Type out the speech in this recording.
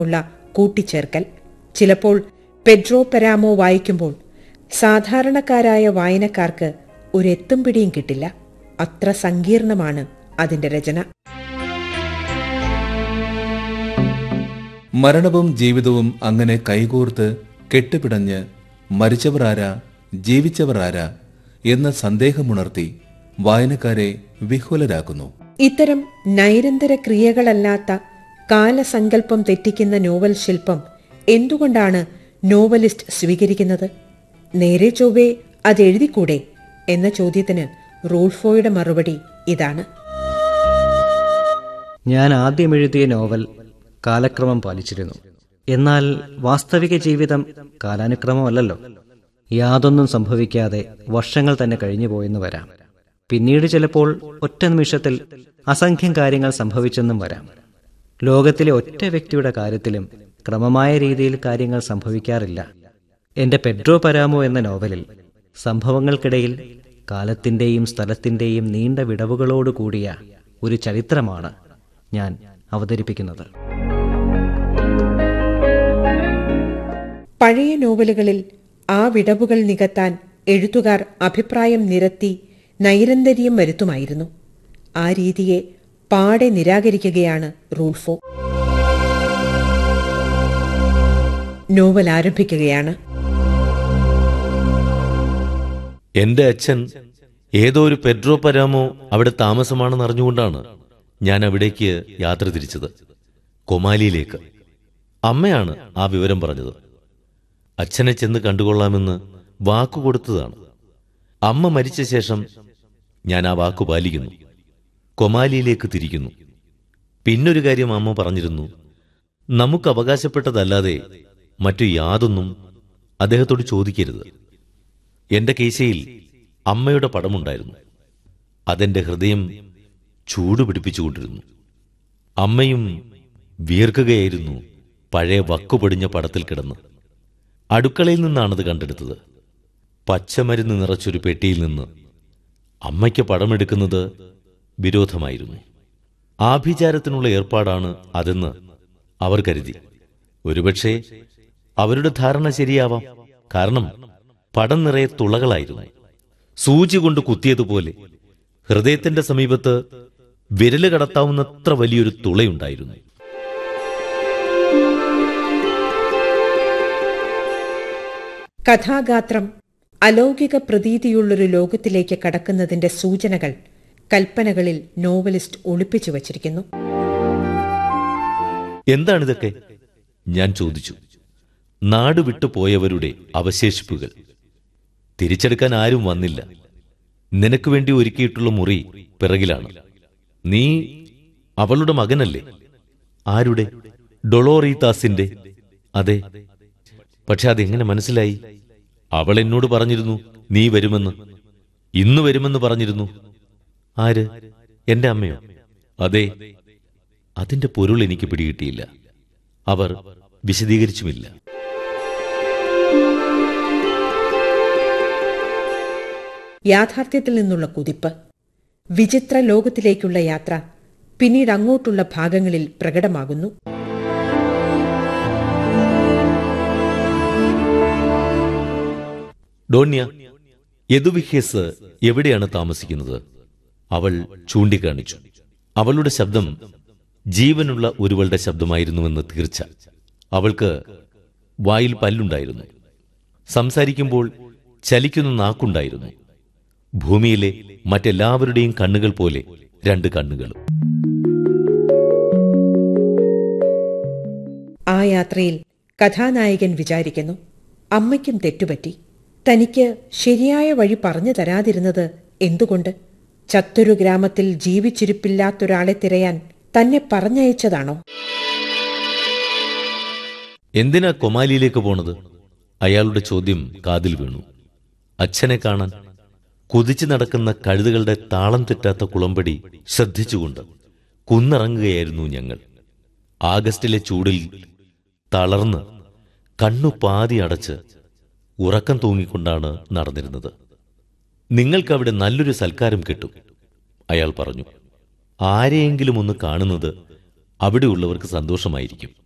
ഉള്ള കൂട്ടിച്ചേർക്കൽ ചിലപ്പോൾ പെഡ്രോ പെരാമോ വായിക്കുമ്പോൾ സാധാരണക്കാരായ വായനക്കാർക്ക് ഒരെത്തും പിടിയും കിട്ടില്ല അത്ര സങ്കീർണമാണ് അതിന്റെ രചന മരണവും ജീവിതവും അങ്ങനെ കൈകോർത്ത് കെട്ടുപിടഞ്ഞ് മരിച്ചവർ ആരാ ജീവിച്ചവർ ആരാ എന്ന സന്ദേഹമുണർത്തി വായനക്കാരെ വിഹ്വലരാക്കുന്നു ഇത്തരം നൈരന്തര ക്രിയകളല്ലാത്ത കാലസങ്കല്പം തെറ്റിക്കുന്ന നോവൽ ശില്പം എന്തുകൊണ്ടാണ് നോവലിസ്റ്റ് സ്വീകരിക്കുന്നത് നേരെ ചൊവ്വേ അതെഴുതിക്കൂടെ എന്ന ചോദ്യത്തിന് റൂൾഫോയുടെ മറുപടി ഇതാണ് ഞാൻ ആദ്യം എഴുതിയ നോവൽ കാലക്രമം പാലിച്ചിരുന്നു എന്നാൽ വാസ്തവിക ജീവിതം കാലാനുക്രമമല്ലല്ലോ യാതൊന്നും സംഭവിക്കാതെ വർഷങ്ങൾ തന്നെ കഴിഞ്ഞു പോയെന്ന് വരാം പിന്നീട് ചിലപ്പോൾ ഒറ്റ നിമിഷത്തിൽ അസംഖ്യം കാര്യങ്ങൾ സംഭവിച്ചെന്നും വരാം ലോകത്തിലെ ഒറ്റ വ്യക്തിയുടെ കാര്യത്തിലും ക്രമമായ രീതിയിൽ കാര്യങ്ങൾ സംഭവിക്കാറില്ല എന്റെ പെഡ്രോ പരാമോ എന്ന നോവലിൽ സംഭവങ്ങൾക്കിടയിൽ കാലത്തിന്റെയും സ്ഥലത്തിന്റെയും നീണ്ട വിടവുകളോട് കൂടിയ ഒരു ചരിത്രമാണ് ഞാൻ അവതരിപ്പിക്കുന്നത് പഴയ നോവലുകളിൽ ആ വിടവുകൾ നികത്താൻ എഴുത്തുകാർ അഭിപ്രായം നിരത്തി നൈരന്തര്യം വരുത്തുമായിരുന്നു ആ രീതിയെ പാടെ നിരാകരിക്കുകയാണ് റൂൾഫോ നോവൽ ആരംഭിക്കുകയാണ് എന്റെ അച്ഛൻ ഏതോ ഒരു പെഡ്രോ പരാമോ അവിടെ താമസമാണെന്ന് അറിഞ്ഞുകൊണ്ടാണ് ഞാൻ അവിടേക്ക് യാത്ര തിരിച്ചത് കൊമാലിയിലേക്ക് അമ്മയാണ് ആ വിവരം പറഞ്ഞത് അച്ഛനെ ചെന്ന് കണ്ടുകൊള്ളാമെന്ന് വാക്കു കൊടുത്തതാണ് അമ്മ മരിച്ച ശേഷം ഞാൻ ആ വാക്കു പാലിക്കുന്നു കൊമാലിയിലേക്ക് തിരിക്കുന്നു പിന്നൊരു കാര്യം അമ്മ പറഞ്ഞിരുന്നു നമുക്ക് അവകാശപ്പെട്ടതല്ലാതെ മറ്റു യാതൊന്നും അദ്ദേഹത്തോട് ചോദിക്കരുത് എന്റെ കേശയിൽ അമ്മയുടെ പടമുണ്ടായിരുന്നു അതെന്റെ ഹൃദയം ചൂടുപിടിപ്പിച്ചുകൊണ്ടിരുന്നു അമ്മയും വിയർക്കുകയായിരുന്നു പഴയ വക്കുപൊടിഞ്ഞ പടത്തിൽ കിടന്ന് അടുക്കളയിൽ നിന്നാണത് കണ്ടെടുത്തത് പച്ചമരുന്ന് നിറച്ചൊരു പെട്ടിയിൽ നിന്ന് അമ്മയ്ക്ക് പടമെടുക്കുന്നത് വിരോധമായിരുന്നു ആഭിചാരത്തിനുള്ള ഏർപ്പാടാണ് അതെന്ന് അവർ കരുതി ഒരുപക്ഷെ അവരുടെ ധാരണ ശരിയാവാം കാരണം പടം നിറയെ തുളകളായിരുന്നു സൂചി കൊണ്ട് കുത്തിയതുപോലെ ഹൃദയത്തിന്റെ സമീപത്ത് വിരല് കടത്താവുന്നത്ര വലിയൊരു തുളയുണ്ടായിരുന്നു കഥാഗാത്രം അലൗകിക പ്രതീതിയുള്ളൊരു ലോകത്തിലേക്ക് കടക്കുന്നതിന്റെ സൂചനകൾ കൽപ്പനകളിൽ നോവലിസ്റ്റ് ഒളിപ്പിച്ചു വച്ചിരിക്കുന്നു എന്താണിതൊക്കെ ഞാൻ ചോദിച്ചു നാട് വിട്ടു പോയവരുടെ അവശേഷിപ്പുകൾ തിരിച്ചെടുക്കാൻ ആരും വന്നില്ല നിനക്ക് വേണ്ടി ഒരുക്കിയിട്ടുള്ള മുറി പിറകിലാണ് നീ അവളുടെ മകനല്ലേ ആരുടെ ഡൊളോറീതാസിന്റെ അതെ പക്ഷെ അതെങ്ങനെ മനസ്സിലായി അവൾ എന്നോട് പറഞ്ഞിരുന്നു നീ വരുമെന്ന് ഇന്ന് വരുമെന്ന് പറഞ്ഞിരുന്നു ആര് എന്റെ അമ്മയോ അതെ അതിന്റെ പൊരുൾ എനിക്ക് പിടികിട്ടിയില്ല അവർ വിശദീകരിച്ചുമില്ല യാഥാർത്ഥ്യത്തിൽ നിന്നുള്ള കുതിപ്പ് വിചിത്ര ലോകത്തിലേക്കുള്ള യാത്ര പിന്നീട് അങ്ങോട്ടുള്ള ഭാഗങ്ങളിൽ പ്രകടമാകുന്നു ഡോണ്യ യദുവിഹ്യസ് എവിടെയാണ് താമസിക്കുന്നത് അവൾ ചൂണ്ടിക്കാണിച്ചു അവളുടെ ശബ്ദം ജീവനുള്ള ഒരുവളുടെ ശബ്ദമായിരുന്നുവെന്ന് തീർച്ച അവൾക്ക് വായിൽ പല്ലുണ്ടായിരുന്നു സംസാരിക്കുമ്പോൾ ചലിക്കുന്ന നാക്കുണ്ടായിരുന്നു ഭൂമിയിലെ മറ്റെല്ലാവരുടെയും കണ്ണുകൾ പോലെ രണ്ട് കണ്ണുകളും ആ യാത്രയിൽ കഥാനായകൻ വിചാരിക്കുന്നു അമ്മയ്ക്കും തെറ്റുപറ്റി തനിക്ക് ശരിയായ വഴി പറഞ്ഞു തരാതിരുന്നത് എന്തുകൊണ്ട് ചത്തൊരു ഗ്രാമത്തിൽ ജീവിച്ചിരിപ്പില്ലാത്തൊരാളെ തിരയാൻ തന്നെ പറഞ്ഞയച്ചതാണോ എന്തിനാ കൊമാലിയിലേക്ക് പോണത് അയാളുടെ ചോദ്യം കാതിൽ വീണു അച്ഛനെ കാണാൻ കുതിച്ചു നടക്കുന്ന കഴുതുകളുടെ താളം തെറ്റാത്ത കുളമ്പടി ശ്രദ്ധിച്ചുകൊണ്ട് കുന്നിറങ്ങുകയായിരുന്നു ഞങ്ങൾ ആഗസ്റ്റിലെ ചൂടിൽ തളർന്ന് കണ്ണു പാതി അടച്ച് ഉറക്കം തൂങ്ങിക്കൊണ്ടാണ് നടന്നിരുന്നത് നിങ്ങൾക്കവിടെ നല്ലൊരു സൽക്കാരം കിട്ടും അയാൾ പറഞ്ഞു ആരെയെങ്കിലും ഒന്ന് കാണുന്നത് അവിടെയുള്ളവർക്ക് സന്തോഷമായിരിക്കും